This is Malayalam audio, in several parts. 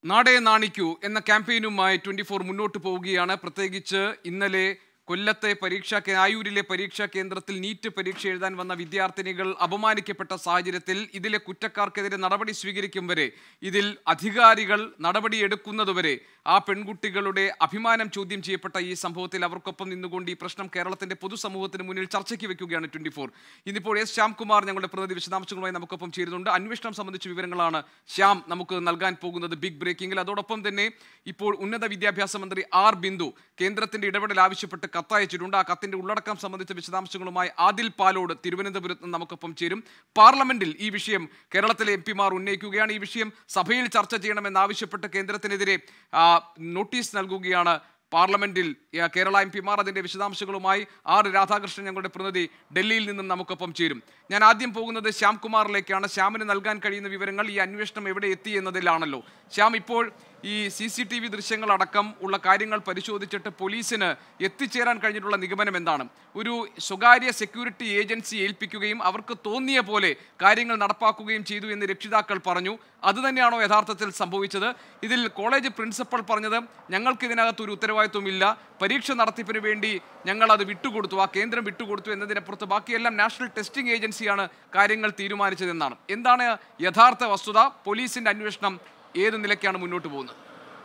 നാടേ നാണിക്കൂ എന്ന ക്യാമ്പയിനുമായി ട്വന്റി ഫോർ മുന്നോട്ട് പോവുകയാണ് പ്രത്യേകിച്ച് ഇന്നലെ കൊല്ലത്തെ പരീക്ഷാ കേ- ആയൂരിലെ പരീക്ഷാ കേന്ദ്രത്തിൽ നീറ്റ് പരീക്ഷ എഴുതാൻ വന്ന വിദ്യാർത്ഥിനികൾ അപമാനിക്കപ്പെട്ട സാഹചര്യത്തിൽ ഇതിലെ കുറ്റക്കാർക്കെതിരെ നടപടി സ്വീകരിക്കും വരെ ഇതിൽ അധികാരികൾ നടപടിയെടുക്കുന്നതുവരെ ആ പെൺകുട്ടികളുടെ അഭിമാനം ചോദ്യം ചെയ്യപ്പെട്ട ഈ സംഭവത്തിൽ അവർക്കൊപ്പം നിന്നുകൊണ്ട് ഈ പ്രശ്നം കേരളത്തിന്റെ പൊതുസമൂഹത്തിന് മുന്നിൽ ചർച്ചയ്ക്ക് വെക്കുകയാണ് ട്വന്റി ഫോർ ഇന്നിപ്പോൾ എസ് ശ്യാംകുമാർ ഞങ്ങളുടെ പ്രതിനിധി വിശദാംശങ്ങളുമായി നമുക്കൊപ്പം ചേരുന്നുണ്ട് അന്വേഷണം സംബന്ധിച്ച വിവരങ്ങളാണ് ശ്യാം നമുക്ക് നൽകാൻ പോകുന്നത് ബിഗ് ബ്രേക്കിംഗിൽ അതോടൊപ്പം തന്നെ ഇപ്പോൾ ഉന്നത വിദ്യാഭ്യാസ മന്ത്രി ആർ ബിന്ദു കേന്ദ്രത്തിന്റെ ഇടപെടൽ ആവശ്യപ്പെട്ട് കത്തയച്ചിട്ടുണ്ട് ആ കത്തിന്റെ ഉള്ളടക്കം സംബന്ധിച്ച വിശദാംശങ്ങളുമായി ആദിൽ പാലോട് തിരുവനന്തപുരത്ത് നിന്ന് നമുക്കൊപ്പം ചേരും പാർലമെന്റിൽ ഈ വിഷയം കേരളത്തിലെ എം പിമാർ ഉന്നയിക്കുകയാണ് ഈ വിഷയം സഭയിൽ ചർച്ച ചെയ്യണമെന്നാവശ്യപ്പെട്ട് കേന്ദ്രത്തിനെതിരെ ആ, നോട്ടീസ് നൽകുകയാണ് പാർലമെന്റിൽ ആ, കേരള എം പിമാർ അതിന്റെ വിശദാംശങ്ങളുമായി ആർ രാധാകൃഷ്ണൻ ഞങ്ങളുടെ പ്രതിനിധി ഡൽഹിയിൽ നിന്നും നമുക്കൊപ്പം ചേരും ഞാൻ ആദ്യം പോകുന്നത് ശ്യാംകുമാറിലേക്കാണ് ശ്യാമിന് നൽകാൻ കഴിയുന്ന വിവരങ്ങൾ ഈ അന്വേഷണം എവിടെ എത്തി എന്നതിലാണല്ലോ ശ്യാം ഇപ്പോൾ ഈ സി സി ടി വി ദൃശ്യങ്ങളടക്കം ഉള്ള കാര്യങ്ങൾ പരിശോധിച്ചിട്ട് പോലീസിന് എത്തിച്ചേരാൻ കഴിഞ്ഞിട്ടുള്ള നിഗമനം എന്താണ് ഒരു സ്വകാര്യ സെക്യൂരിറ്റി ഏജൻസി ഏൽപ്പിക്കുകയും അവർക്ക് തോന്നിയ പോലെ കാര്യങ്ങൾ നടപ്പാക്കുകയും ചെയ്തു എന്ന് രക്ഷിതാക്കൾ പറഞ്ഞു അതുതന്നെയാണോ യഥാർത്ഥത്തിൽ സംഭവിച്ചത് ഇതിൽ കോളേജ് പ്രിൻസിപ്പൽ പറഞ്ഞത് ഞങ്ങൾക്ക് ഇതിനകത്ത് ഒരു ഉത്തരവാദിത്വമില്ല പരീക്ഷ നടത്തിപ്പിന് വേണ്ടി ഞങ്ങൾ അത് വിട്ടുകൊടുത്തു ആ കേന്ദ്രം വിട്ടുകൊടുത്തു എന്നതിനപ്പുറത്ത് ബാക്കിയെല്ലാം നാഷണൽ ടെസ്റ്റിംഗ് ഏജൻസിയാണ് കാര്യങ്ങൾ തീരുമാനിച്ചതെന്നാണ് എന്താണ് യഥാർത്ഥ വസ്തുത പോലീസിന്റെ അന്വേഷണം ഏത് നിലയ്ക്കാണ് മുന്നോട്ട് പോകുന്നത്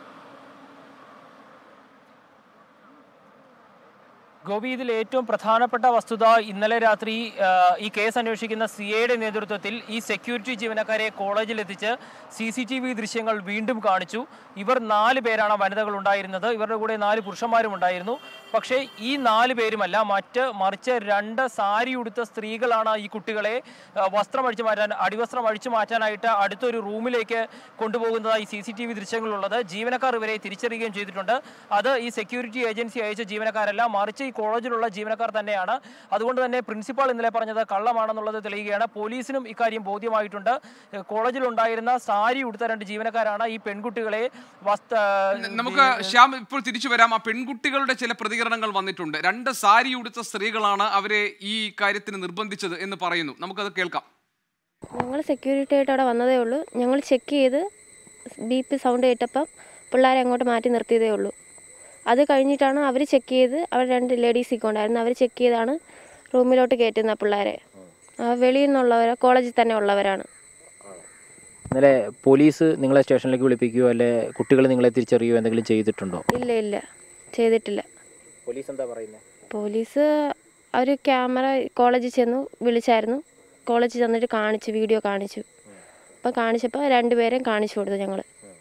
ഗോപി ഇതിൽ ഏറ്റവും പ്രധാനപ്പെട്ട വസ്തുത ഇന്നലെ രാത്രി ആ, ഈ കേസ് അന്വേഷിക്കുന്ന സി എയുടെ നേതൃത്വത്തിൽ ഈ സെക്യൂരിറ്റി ജീവനക്കാരെ കോളേജിൽ എത്തിച്ച് സി സി ടി വി ദൃശ്യങ്ങൾ വീണ്ടും കാണിച്ചു ഇവർ നാല് പേരാണ് വനിതകൾ ഉണ്ടായിരുന്നത് ഇവരുടെ കൂടെ നാല് പുരുഷന്മാരും ഉണ്ടായിരുന്നു പക്ഷേ ഈ നാല് പേരുമല്ല മറ്റ് മറിച്ച് രണ്ട് സാരി ഉടുത്ത സ്ത്രീകളാണ് ഈ കുട്ടികളെ ആ, വസ്ത്രം അഴിച്ചു മാറ്റാൻ അടിവസ്ത്രം അഴിച്ചു മാറ്റാനായിട്ട് അടുത്തൊരു റൂമിലേക്ക് കൊണ്ടുപോകുന്നതായി സി സി ടി വി ദൃശ്യങ്ങളുള്ളത് ജീവനക്കാർ ഇവരെ തിരിച്ചറിയുകയും ചെയ്തിട്ടുണ്ട് അത് ഈ സെക്യൂരിറ്റി ഏജൻസി അയച്ച ജീവനക്കാരല്ല മറിച്ച് ഈ കോളേജിലുള്ള ജീവനക്കാർ തന്നെയാണ് അതുകൊണ്ട് തന്നെ പ്രിൻസിപ്പാൾ ഇന്നലെ പറഞ്ഞത് കള്ളമാണെന്നുള്ളത് തെളിയുകയാണ് പോലീസിനും ഇക്കാര്യം ബോധ്യമായിട്ടുണ്ട് ഏഹ് കോളേജിലുണ്ടായിരുന്ന സാരി ഉടുത്ത രണ്ട് ജീവനക്കാരാണ് ഈ പെൺകുട്ടികളെ വസ്ത്ര നമുക്ക് ശ്യാം ഇപ്പോൾ തിരിച്ചു വരാം ആ പെൺകുട്ടികളുടെ ചില പ്രതികരണങ്ങൾ വന്നിട്ടുണ്ട് രണ്ട് സാരി ഉടുത്ത സ്ത്രീകളാണ് അവരെ ഈ കാര്യത്തിന് നിർബന്ധിച്ചത് എന്ന് പറയുന്നു നമുക്കത് കേൾക്കാം ഞങ്ങൾ സെക്യൂരിറ്റി ആയിട്ട് അവിടെ വന്നതേ ഉള്ളൂ ഞങ്ങൾ ചെക്ക് ചെയ്ത് ബി പി സൗണ്ട് കേട്ടപ്പം പിള്ളേരെ അങ്ങോട്ട് മാറ്റി നിർത്തിയതേ ഉള്ളൂ അത് കഴിഞ്ഞിട്ടാണ് അവർ ചെക്ക് ചെയ്ത് അവർ രണ്ട് ലേഡീസ് ഉണ്ടായിരുന്നു അവർ ചെക്ക് ചെയ്താണ് റൂമിലോട്ട് കയറ്റുന്ന പിള്ളേരെ ആ, വെളിയിൽ നിന്നുള്ളവർ കോളേജിൽ തന്നെ ഉള്ളവരാണ് ഇന്നലെ പോലീസ് നിങ്ങളെ സ്റ്റേഷനിലേക്ക് വിളിപ്പിക്കുകയോ അല്ലെ കുട്ടികൾ നിങ്ങളെ തിരിച്ചറിയുകയോ എന്തെങ്കിലും ചെയ്തിട്ടുണ്ടോ ഇല്ല ഇല്ല ചെയ്തിട്ടില്ല പോലീസ് എന്താ പറയുന്നത് പോലീസ് അവർ ക്യാമറ കോളേജിൽ ചെന്നു വിളിച്ചായിരുന്നു കോളേജിൽ ചെന്നിട്ട് കാണിച്ചു വീഡിയോ കാണിച്ചു അപ്പം കാണിച്ചപ്പോൾ രണ്ടുപേരെയും കാണിച്ചു കൊടുത്തു ഞങ്ങൾ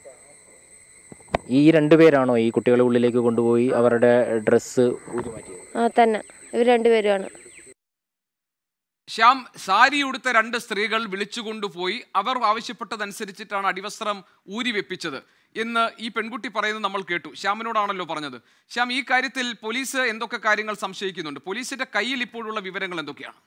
ഈ രണ്ടുപേരാണോ ഈ കുട്ടികളെ ഉള്ളിലേക്ക് കൊണ്ടുപോയി അവരുടെ ഡ്രസ്സ് ഊരി മാറ്റിയത് ആ തന്നെ ഇവർ രണ്ടുപേരുമാണ് ശ്യാം സാരി ഉടുത്ത രണ്ട് സ്ത്രീകൾ വിളിച്ചുകൊണ്ടുപോയി അവർ ആവശ്യപ്പെട്ടതനുസരിച്ചിട്ടാണ് അടിവസ്ത്രം ഊരി വെപ്പിച്ചത് എന്ന് ഈ പെൺകുട്ടി പറയുന്നത് നമ്മൾ കേട്ടു ശ്യാമിനോടാണല്ലോ പറഞ്ഞത് ശ്യാം ഈ കാര്യത്തിൽ പോലീസ് എന്തൊക്കെ കാര്യങ്ങൾ സംശയിക്കുന്നുണ്ട് പോലീസിന്റെ കയ്യിൽ ഇപ്പോഴുള്ള വിവരങ്ങൾ എന്തൊക്കെയാണ്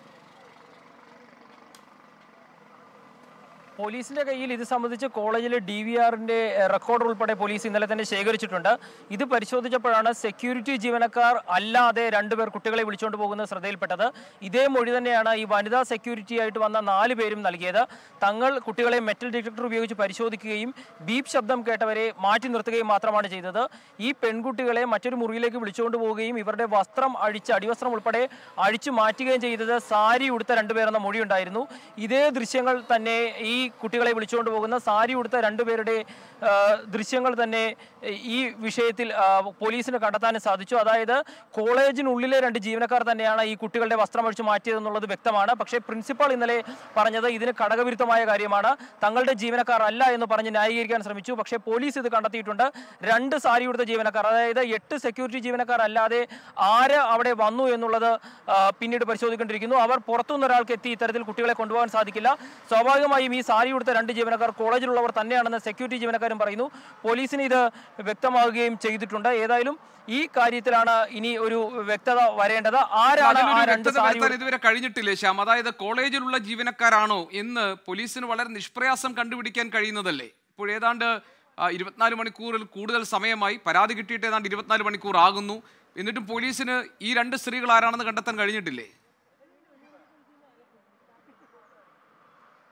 പോലീസിന്റെ കയ്യിൽ ഇത് സംബന്ധിച്ച് കോളേജിലെ ഡി വി ആറിന്റെ റെക്കോർഡ് ഉൾപ്പെടെ പോലീസ് ഇന്നലെ തന്നെ ശേഖരിച്ചിട്ടുണ്ട് ഇത് പരിശോധിച്ചപ്പോഴാണ് സെക്യൂരിറ്റി ജീവനക്കാർ അല്ലാതെ രണ്ടുപേർ കുട്ടികളെ വിളിച്ചുകൊണ്ട് പോകുന്നത് ശ്രദ്ധയിൽപ്പെട്ടത് ഇതേ മൊഴി തന്നെയാണ് ഈ വനിതാ സെക്യൂരിറ്റി ആയിട്ട് വന്ന നാല് പേരും നൽകിയത് തങ്ങൾ കുട്ടികളെ മെറ്റൽ ഡിറ്റക്ടർ ഉപയോഗിച്ച് പരിശോധിക്കുകയും ബീപ് ശബ്ദം കേട്ടവരെ മാറ്റി നിർത്തുകയും മാത്രമാണ് ചെയ്തത് ഈ പെൺകുട്ടികളെ മറ്റൊരു മുറിയിലേക്ക് വിളിച്ചുകൊണ്ട് പോവുകയും ഇവരുടെ വസ്ത്രം അഴിച്ച് അടിവസ്ത്രം ഉൾപ്പെടെ അഴിച്ചു മാറ്റുകയും ചെയ്തത് സാരി ഉടുത്ത രണ്ടുപേരെന്ന മൊഴിയുണ്ടായിരുന്നു ഇതേ ദൃശ്യങ്ങൾ തന്നെ ഈ കുട്ടികളെ വിളിച്ചുകൊണ്ട് പോകുന്ന സാരി ഉടുത്ത രണ്ടുപേരുടെ ആ, ദൃശ്യങ്ങൾ തന്നെ ഈ വിഷയത്തിൽ ആ, പോലീസിന് കണ്ടെത്താനും സാധിച്ചു അതായത് കോളേജിനുള്ളിലെ രണ്ട് ജീവനക്കാർ തന്നെയാണ് ഈ കുട്ടികളുടെ വസ്ത്രം അഴിച്ചു മാറ്റിയതെന്നുള്ളത് വ്യക്തമാണ് പക്ഷേ പ്രിൻസിപ്പാൾ ഇന്നലെ പറഞ്ഞത് ഇതിന് ഘടകവിരുദ്ധമായ കാര്യമാണ് തങ്ങളുടെ ജീവനക്കാർ അല്ല എന്ന് പറഞ്ഞ് ന്യായീകരിക്കാൻ ശ്രമിച്ചു പക്ഷേ പോലീസ് ഇത് കണ്ടെത്തിയിട്ടുണ്ട് രണ്ട് സാരി ഉടുത്ത ജീവനക്കാർ അതായത് എട്ട് സെക്യൂരിറ്റി ജീവനക്കാർ അല്ലാതെ ആര് അവിടെ വന്നു എന്നുള്ളത് ആ, പിന്നീട് പരിശോധിക്കേണ്ടിയിരിക്കുന്നു അവർ പുറത്തുനിന്ന് ഒരാൾക്ക് എത്തി ഇത്തരത്തിൽ കുട്ടികളെ കൊണ്ടുപോകാൻ സാധിക്കില്ല സ്വാഭാവികമായും ഈ സാരി ഉടുത്ത രണ്ട് ജീവനക്കാർ കോളേജിലുള്ളവർ തന്നെയാണെന്ന് സെക്യൂരിറ്റി ജീവനക്കാരും പറയുന്നു പോലീസിന് ഇത് വ്യക്തമാവുകയും ചെയ്തിട്ടുണ്ട് ഏതായാലും ഈ കാര്യത്തിലാണ് ഇനി ഒരു വ്യക്തത വരേണ്ടത് ആരാണ് അതിലൊരു ആ രണ്ട് വ്യക്തത സാരി വരുത്താൻ ഇതുവരെ കഴിഞ്ഞിട്ടില്ലേ ശ്യാം അതായത് കോളേജിലുള്ള ജീവനക്കാരാണോ എന്ന് പോലീസിന് വളരെ നിഷ്പ്രയാസം കണ്ടുപിടിക്കാൻ കഴിയുന്നതല്ലേ ഇപ്പോൾ ഏതാണ്ട് ആ, ഇരുപത്തിനാല് മണിക്കൂറിൽ കൂടുതൽ സമയമായി പരാതി കിട്ടിയിട്ട് ഏതാണ്ട് ഇരുപത്തിനാല് മണിക്കൂർ ആകുന്നു എന്നിട്ടും പോലീസിന് ഈ രണ്ട് സ്ത്രീകൾ ആരാണെന്ന് കണ്ടെത്താൻ കഴിഞ്ഞിട്ടില്ലേ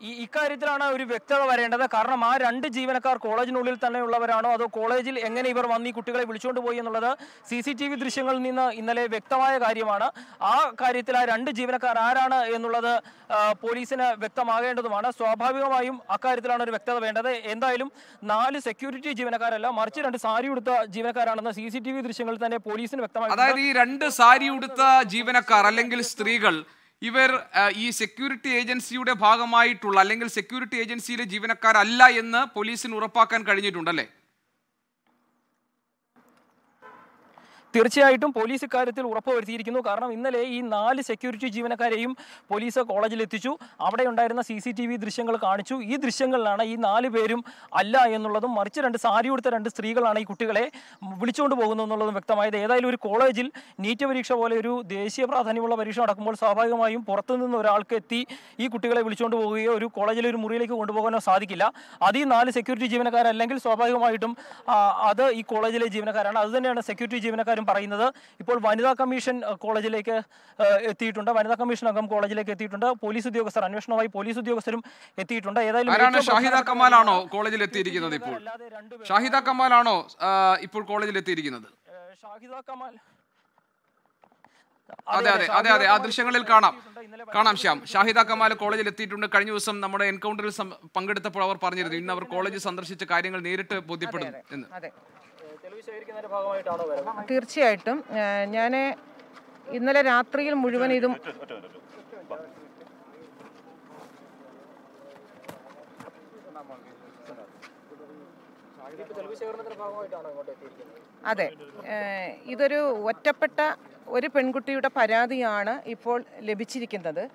ഈ ഇക്കാര്യത്തിലാണ് ഒരു വ്യക്തത വരേണ്ടത് കാരണം ആ രണ്ട് ജീവനക്കാർ കോളേജിനുള്ളിൽ തന്നെ ഉള്ളവരാണോ അതോ കോളേജിൽ എങ്ങനെ ഇവർ വന്ന് ഈ കുട്ടികളെ വിളിച്ചുകൊണ്ട് പോയി എന്നുള്ളത് സി സി ടി വി ദൃശ്യങ്ങളിൽ നിന്ന് ഇന്നലെ വ്യക്തമായ കാര്യമാണ് ആ കാര്യത്തിൽ ആ രണ്ട് ജീവനക്കാർ ആരാണ് എന്നുള്ളത് ആ, പോലീസിന് വ്യക്തമാകേണ്ടതുമാണ് സ്വാഭാവികമായും അക്കാര്യത്തിലാണ് ഒരു വ്യക്തത വേണ്ടത് എന്തായാലും നാല് സെക്യൂരിറ്റി ജീവനക്കാരല്ല മറിച്ച് രണ്ട് സാരി ഉടുത്ത ജീവനക്കാരാണെന്ന് സി സി ടി വി ദൃശ്യങ്ങളിൽ തന്നെ പോലീസിന് വ്യക്തമായി അതായത് ഈ രണ്ട് സാരി ഉടുത്ത ജീവനക്കാർ അല്ലെങ്കിൽ സ്ത്രീകൾ ഇവർ ആ, ഈ സെക്യൂരിറ്റി ഏജൻസിയുടെ ഭാഗമായിട്ടുള്ള അല്ലെങ്കിൽ സെക്യൂരിറ്റി ഏജൻസിയിലെ ജീവനക്കാരല്ല എന്ന് പോലീസിന് ഉറപ്പാക്കാൻ കഴിഞ്ഞിട്ടുണ്ടല്ലേ തീർച്ചയായിട്ടും പോലീസ് ഇക്കാര്യത്തിൽ ഉറപ്പുവരുത്തിയിരിക്കുന്നു കാരണം ഇന്നലെ ഈ നാല് സെക്യൂരിറ്റി ജീവനക്കാരെയും പോലീസ് കോളേജിൽ എത്തിച്ചു അവിടെ ഉണ്ടായിരുന്ന സി സി ടി വി ദൃശ്യങ്ങൾ കാണിച്ചു ഈ ദൃശ്യങ്ങളിലാണ് ഈ നാല് പേരും അല്ല എന്നുള്ളതും മറിച്ച് രണ്ട് സാരി ഉടുത്ത രണ്ട് സ്ത്രീകളാണ് ഈ കുട്ടികളെ വിളിച്ചുകൊണ്ട് പോകുന്നു എന്നുള്ളതും വ്യക്തമായത് ഏതായാലും ഒരു കോളേജിൽ നീറ്റ് പരീക്ഷ പോലെ ഒരു ദേശീയ പ്രാധാന്യമുള്ള പരീക്ഷ നടക്കുമ്പോൾ സ്വാഭാവികമായും പുറത്തുനിന്ന് ഒരാൾക്ക് എത്തി ഈ കുട്ടികളെ വിളിച്ചുകൊണ്ട് പോവുകയോ ഒരു കോളേജിലെ ഒരു മുറിയിലേക്ക് കൊണ്ടുപോകാനോ സാധിക്കില്ല അത് ഈ നാല് സെക്യൂരിറ്റി ജീവനക്കാരല്ലെങ്കിൽ സ്വാഭാവികമായിട്ടും ആ, അത് ഈ കോളേജിലെ ജീവനക്കാരാണ് അത് തന്നെയാണ് സെക്യൂരിറ്റി ജീവനക്കാരും പറയുന്നത് ഇപ്പോൾ വനിതാ കമ്മീഷൻ അഹ്, കോളേജിലേക്ക് അഹ്, എത്തിയിട്ടുണ്ട് വനിതാ കമ്മീഷൻ അംഗം കോളേജിലേക്ക് എത്തിയിട്ടുണ്ട് പോലീസ് ഉദ്യോഗസ്ഥർ അന്വേഷണമായി പോലീസ് ഉദ്യോഗസ്ഥരും എത്തിയിട്ടുണ്ട് ഏതായാലും ആരാണ് ഏറ്റവും ഷാഹിദ പ്രധാനപ്പെട്ട കമാലാണോ കോളേജിൽ എത്തിയിരിക്കുന്നത് ഇപ്പോൾ അല്ലാതെ രണ്ടുപേർ ഷാഹിദ കമാലാണോ ആ, ഇപ്പോൾ കോളേജിൽ എത്തിയിരിക്കുന്നത് ഏഹ്, ഷാഹിദ കമാൽ അതെ അതെ അതെ അതെ ആ ദൃശ്യങ്ങളിൽ കാണാം കാണാം ശ്യാം ഷാഹിദ കമാൽ കോളേജിൽ എത്തിയിട്ടുണ്ട് കഴിഞ്ഞ ദിവസം നമ്മുടെ എൻകൗണ്ടറിൽ സം- പങ്കെടുത്തപ്പോൾ അവർ പറഞ്ഞിരുന്നു ഇന്ന് അവർ കോളേജ് സന്ദർശിച്ച കാര്യങ്ങൾ നേരിട്ട് ബോധ്യപ്പെടും എന്ന് അതെ തെളിവ് ശേഖരിക്കുന്നതിന്റെ ഭാഗമായിട്ടാണോ വരുന്നത് തീർച്ചയായിട്ടും ഞാൻ ഇന്നലെ രാത്രിയിൽ മുഴുവൻ ഇതും തെളിവ് ശേഖരണത്തിന്റെ ഭാഗമായിട്ടാണോ ഇങ്ങോട്ട് എത്തിയിരിക്കുന്നത് അതെ ഏഹ് ഇതൊരു ഒറ്റപ്പെട്ട ഒരു പെൺകുട്ടിയുടെ പരാതിയാണ് ഇപ്പോൾ ലഭിച്ചിരിക്കുന്നത്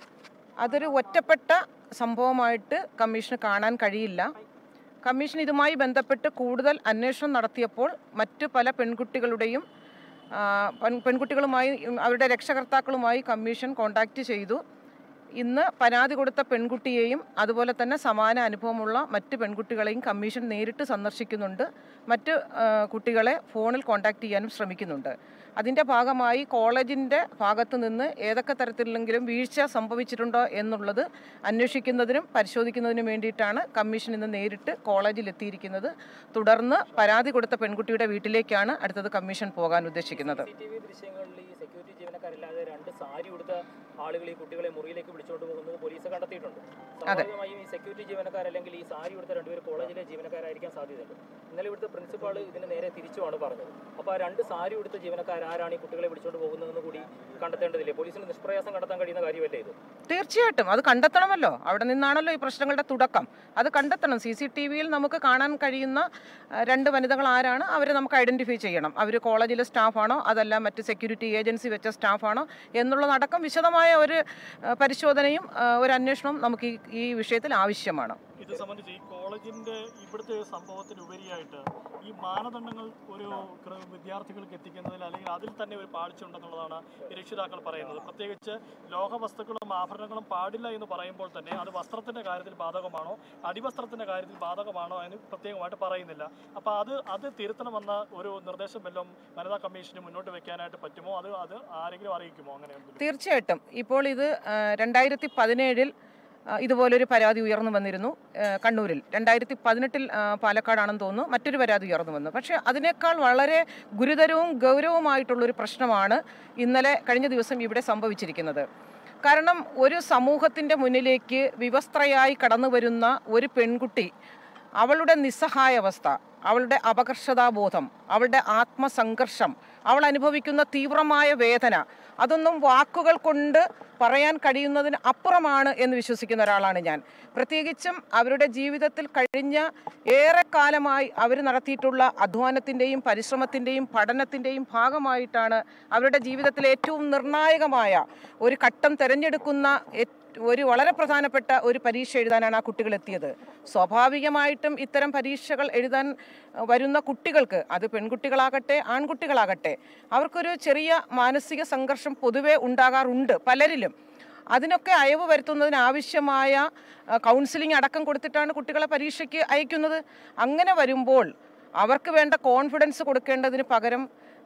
അതൊരു ഒറ്റപ്പെട്ട സംഭവമായിട്ട് കമ്മീഷന് കാണാൻ കഴിയില്ല കമ്മീഷൻ ഇതുമായി ബന്ധപ്പെട്ട് കൂടുതൽ അന്വേഷണം നടത്തിയപ്പോൾ മറ്റു പല പെൺകുട്ടികളുടെയും ആ, പെൺ- പെൺകുട്ടികളുമായി ഉം, അവരുടെ രക്ഷകർത്താക്കളുമായി കമ്മീഷൻ കോണ്ടാക്റ്റ് ചെയ്തു ഇന്ന് പരാതി കൊടുത്ത പെൺകുട്ടിയെയും അതുപോലെ തന്നെ സമാന അനുഭവമുള്ള മറ്റ് പെൺകുട്ടികളെയും കമ്മീഷൻ നേരിട്ട് സന്ദർശിക്കുന്നുണ്ട് മറ്റ് ആ, കുട്ടികളെ ഫോണിൽ കോൺടാക്റ്റ് ചെയ്യാനും ശ്രമിക്കുന്നുണ്ട് അതിൻ്റെ ഭാഗമായി കോളേജിൻ്റെ ഭാഗത്ത് നിന്ന് ഏതൊക്കെ തരത്തിലെങ്കിലും വീഴ്ച സംഭവിച്ചിട്ടുണ്ടോ എന്നുള്ളത് അന്വേഷിക്കുന്നതിനും പരിശോധിക്കുന്നതിനും വേണ്ടിയിട്ടാണ് കമ്മീഷൻ ഇന്ന് നേരിട്ട് കോളേജിൽ എത്തിയിരിക്കുന്നത് തുടർന്ന് പരാതി കൊടുത്ത പെൺകുട്ടിയുടെ വീട്ടിലേക്കാണ് അടുത്തത് കമ്മീഷൻ പോകാൻ ഉദ്ദേശിക്കുന്നത് CCTV ദൃശ്യങ്ങളിൽ ഈ സെക്യൂരിറ്റി ജീവനക്കാരില്ലാതെ രണ്ട് സാരി ഉടുത്ത ആളുകൾ ഈ കുട്ടികളെ മുറിയിലേക്ക് വിളിച്ചുകൊണ്ട് പോകുന്നത് പോലീസ് കണ്ടെത്തിയിട്ടുണ്ട് സ്വാഭാവികമായും ഈ സെക്യൂരിറ്റി ജീവനക്കാർ അല്ലെങ്കിൽ ഈ സാരി ഉടുത്ത രണ്ടുപേർ കോളേജിലെ ജീവനക്കാരായിരിക്കാൻ സാധ്യതയുണ്ട് ഇന്നലെ ഇവിടുത്തെ പ്രിൻസിപ്പാൾ ഇതിന് നേരെ തിരിച്ചുമാണ് പറഞ്ഞത് അപ്പോൾ ആ രണ്ട് സാരി ഉടുത്ത ജീവനക്കാർ ആരാണ് ഈ കുട്ടികളെ വിളിച്ചുകൊണ്ട് പോകുന്നതെന്ന് കൂടി കണ്ടെത്തേണ്ടതില്ലേ പോലീസിന് നിഷ്പ്രയാസം കണ്ടെത്താൻ കഴിയുന്ന കാര്യമല്ലേ ഇത് തീർച്ചയായിട്ടും അത് കണ്ടെത്തണമല്ലോ അവിടെ നിന്നാണല്ലോ ഈ പ്രശ്നങ്ങളുടെ തുടക്കം അത് കണ്ടെത്തണം സി സി ടി വിയിൽ നമുക്ക് കാണാൻ കഴിയുന്ന ആ, രണ്ട് വനിതകൾ ആരാണ് അവരെ നമുക്ക് ഐഡന്റിഫൈ ചെയ്യണം അവർ കോളേജിലെ സ്റ്റാഫാണോ അതല്ല മറ്റ് സെക്യൂരിറ്റി ഏജൻസി വെച്ച സ്റ്റാഫാണോ എന്നുള്ളതടക്കം വിശദമായ ഒരു ആ, പരിശോധനയും ആ, ഒരു അന്വേഷണവും നമുക്ക് ഈ ഈ വിഷയത്തിൽ ആവശ്യമാണ് ഇത് സംബന്ധിച്ച് ഈ കോളേജിന്റെ ഇവിടുത്തെ സംഭവത്തിന് ഉപരിയായിട്ട് ഈ മാനദണ്ഡങ്ങൾ ഒരു ക്ര- വിദ്യാർത്ഥികൾക്ക് എത്തിക്കുന്നതിൽ അല്ലെങ്കിൽ അതിൽ തന്നെ ഒരു പാഴ്ച ഉണ്ടെന്നുള്ളതാണ് ഈ രക്ഷിതാക്കൾ പറയുന്നത് പ്രത്യേകിച്ച് ലോഹവസ്തുക്കളും ആഭരണങ്ങളും പാടില്ല എന്ന് പറയുമ്പോൾ തന്നെ അത് വസ്ത്രത്തിന്റെ കാര്യത്തിൽ ബാധകമാണോ അടിവസ്ത്രത്തിന്റെ കാര്യത്തിൽ ബാധകമാണോ എന്ന് പ്രത്യേകമായിട്ട് പറയുന്നില്ല അപ്പോൾ അത് അത് തിരുത്തണമെന്ന ഒരു നിർദ്ദേശം വല്ലതും വനിതാ കമ്മീഷന് മുന്നോട്ട് വെക്കാനായിട്ട് പറ്റുമോ അത് അത് ആരെങ്കിലും അറിയിക്കുമോ അങ്ങനെ എന്തെങ്കിലും? തീർച്ചയായിട്ടും ഇപ്പോൾ ഇത് രണ്ടായിരത്തി പതിനേഴിൽ ഇതുപോലൊരു പരാതി ഉയർന്നു വന്നിരുന്നു ആ, കണ്ണൂരിൽ രണ്ടായിരത്തി പതിനെട്ടിൽ പാലക്കാടാണെന്ന് തോന്നുന്നു മറ്റൊരു പരാതി ഉയർന്നു വന്നു പക്ഷേ അതിനേക്കാൾ വളരെ ഗുരുതരവും ഗൗരവമായിട്ടുള്ളൊരു പ്രശ്നമാണ് ഇന്നലെ കഴിഞ്ഞ ദിവസം ഇവിടെ സംഭവിച്ചിരിക്കുന്നത് കാരണം ഒരു സമൂഹത്തിൻ്റെ മുന്നിലേക്ക് വിവസ്ത്രയായി കടന്നു വരുന്ന ഒരു പെൺകുട്ടി അവളുടെ നിസ്സഹായാവസ്ഥ അവളുടെ അപകർഷതാബോധം അവളുടെ ആത്മസംഘർഷം അവൾ അനുഭവിക്കുന്ന തീവ്രമായ വേദന അതൊന്നും വാക്കുകൾ കൊണ്ട് പറയാൻ കഴിയുന്നതിന് അപ്പുറമാണ് എന്ന് വിശ്വസിക്കുന്ന ഒരാളാണ് ഞാൻ പ്രത്യേകിച്ചും അവരുടെ ജീവിതത്തിൽ കഴിഞ്ഞ ഏറെക്കാലമായി അവർ നടത്തിയിട്ടുള്ള അധ്വാനത്തിൻ്റെയും പരിശ്രമത്തിൻ്റെയും പഠനത്തിൻ്റെയും ഭാഗമായിട്ടാണ് അവരുടെ ജീവിതത്തിലെ ഏറ്റവും നിർണായകമായ ഒരു ഘട്ടം തിരഞ്ഞെടുക്കുന്ന ഏ- ഒരു വളരെ പ്രധാനപ്പെട്ട ഒരു പരീക്ഷ എഴുതാനാണ് ആ കുട്ടികൾ എത്തിയത് സ്വാഭാവികമായിട്ടും ഇത്തരം പരീക്ഷകൾ എഴുതാൻ അഹ്, വരുന്ന കുട്ടികൾക്ക് അത് പെൺകുട്ടികളാകട്ടെ ആൺകുട്ടികളാകട്ടെ അവർക്കൊരു ചെറിയ മാനസിക സംഘർഷം പൊതുവെ ഉണ്ടാകാറുണ്ട് പലരിലും അതിനൊക്കെ അയവ് വരുത്തുന്നതിന് ആവശ്യമായ കൗൺസിലിംഗ് അടക്കം കൊടുത്തിട്ടാണ് കുട്ടികളെ പരീക്ഷയ്ക്ക് അയക്കുന്നത് അങ്ങനെ വരുമ്പോൾ അവർക്ക് വേണ്ട കോൺഫിഡൻസ് കൊടുക്കേണ്ടതിന് പകരം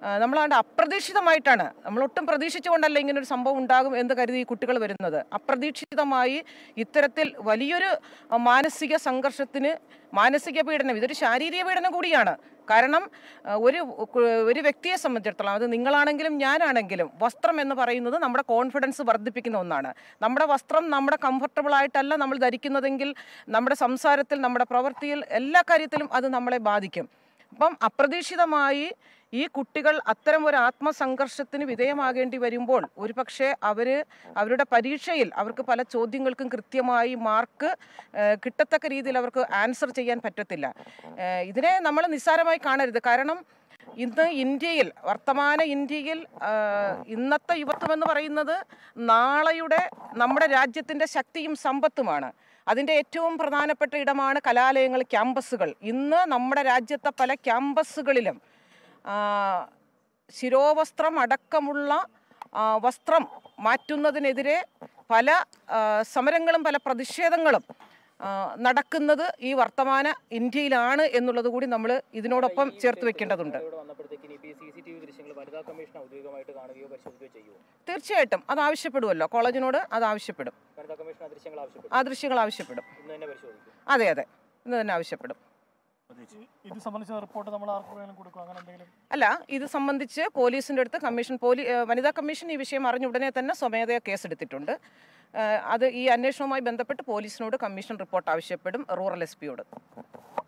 ആ, നമ്മളാണ്ട് അപ്രതീക്ഷിതമായിട്ടാണ് നമ്മൾ ഒട്ടും പ്രതീക്ഷിച്ചുകൊണ്ടല്ല ഇങ്ങനെ ഒരു സംഭവം ഉണ്ടാകും എന്ന് കരുതി ഈ കുട്ടികൾ വരുന്നത് അപ്രതീക്ഷിതമായി ഇത്തരത്തിൽ വലിയൊരു ആ, മാനസിക സംഘർഷത്തിന് മാനസിക പീഡനം ഇതൊരു ശാരീരിക പീഡനം കൂടിയാണ് കാരണം ആ, ഒരു കു- ഒരു വ്യക്തിയെ സംബന്ധിച്ചിടത്തോളം അത് നിങ്ങളാണെങ്കിലും ഞാനാണെങ്കിലും വസ്ത്രം എന്ന് പറയുന്നത് നമ്മുടെ കോൺഫിഡൻസ് വർദ്ധിപ്പിക്കുന്ന ഒന്നാണ് നമ്മുടെ വസ്ത്രം നമ്മുടെ കംഫർട്ടബിൾ ആയിട്ടല്ല നമ്മൾ ധരിക്കുന്നതെങ്കിൽ നമ്മുടെ സംസാരത്തിൽ നമ്മുടെ പ്രവൃത്തിയിൽ എല്ലാ കാര്യത്തിലും അത് നമ്മളെ ബാധിക്കും അപ്പം അപ്രതീക്ഷിതമായി ഈ കുട്ടികൾ അത്തരം ഒരു ആത്മസംഘർഷത്തിന് വിധേയമാകേണ്ടി വരുമ്പോൾ ഒരു പക്ഷേ അവർ അവരുടെ പരീക്ഷയിൽ അവർക്ക് പല ചോദ്യങ്ങൾക്കും കൃത്യമായി മാർക്ക് ഏഹ്, കിട്ടത്തക്ക രീതിയിൽ അവർക്ക് ആൻസർ ചെയ്യാൻ പറ്റത്തില്ല ഏഹ്, ഇതിനെ നമ്മൾ നിസ്സാരമായി കാണരുത് കാരണം ഇന്ന് ഇന്ത്യയിൽ വർത്തമാന ഇന്ത്യയിൽ ആ, ഇന്നത്തെ യുവത്വം എന്ന് പറയുന്നത് നാളെയുടെ നമ്മുടെ രാജ്യത്തിൻ്റെ ശക്തിയും സമ്പത്തുമാണ് അതിൻ്റെ ഏറ്റവും പ്രധാനപ്പെട്ട ഇടമാണ് കലാലയങ്ങൾ ക്യാമ്പസുകൾ ഇന്ന് നമ്മുടെ രാജ്യത്തെ പല ക്യാമ്പസുകളിലും ആ, ശിരോവസ്ത്രം അടക്കമുള്ള ആ, വസ്ത്രം മാറ്റുന്നതിനെതിരെ പല ആ, സമരങ്ങളും പല പ്രതിഷേധങ്ങളും ആ, നടക്കുന്നത് ഈ വർത്തമാന ഇന്ത്യയിലാണ് എന്നുള്ളത് കൂടി നമ്മൾ ഇതിനോടൊപ്പം ചേർത്ത് വെക്കേണ്ടതുണ്ട് ഇവിടെ വന്നപ്പോഴത്തേക്കിനി ഇപ്പോൾ ഈ സി സി ടി വി ദൃശ്യങ്ങൾ വനിതാ കമ്മീഷൻ ഔദ്യോഗികമായിട്ട് കാണുകയോ പരിശോധിക്കുകയോ ചെയ്യുമോ തീർച്ചയായിട്ടും അത് ആവശ്യപ്പെടുമല്ലോ കോളേജിനോട് അത് ആവശ്യപ്പെടും വനിതാ കമ്മീഷൻ ആ ദൃശ്യങ്ങൾ ആവശ്യപ്പെട്ടു ആ ദൃശ്യങ്ങൾ ആവശ്യപ്പെടും ഇന്ന് തന്നെ പരിശോധിക്കും അതെ അതെ ഇന്ന് തന്നെ ആവശ്യപ്പെടും ഈ- ഇത് സംബന്ധിച്ച റിപ്പോർട്ട് നമ്മൾ ആർക്കും വേണമെങ്കിലും കൊടുക്കും അങ്ങനെ എന്തെങ്കിലും അല്ല ഇത് സംബന്ധിച്ച് പോലീസിൻ്റെ അടുത്ത് കമ്മീഷൻ പോലീ ഏഹ് വനിതാ കമ്മീഷൻ ഈ വിഷയം അറിഞ്ഞ ഉടനെ തന്നെ സ്വമേധയാ കേസെടുത്തിട്ടുണ്ട് ഏഹ് അത് ഈ അന്വേഷണവുമായി ബന്ധപ്പെട്ട് പോലീസിനോട് കമ്മീഷൻ റിപ്പോർട്ട് ആവശ്യപ്പെടും റൂറൽ എസ് പിയോട്